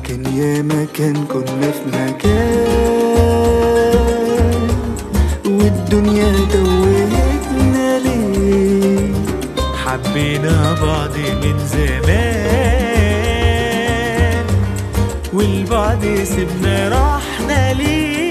كان يا مكان كنا في مكان والدنيا توهتنا ليه حبينا بعض من زمان والبعد سيبنا رحنا ليه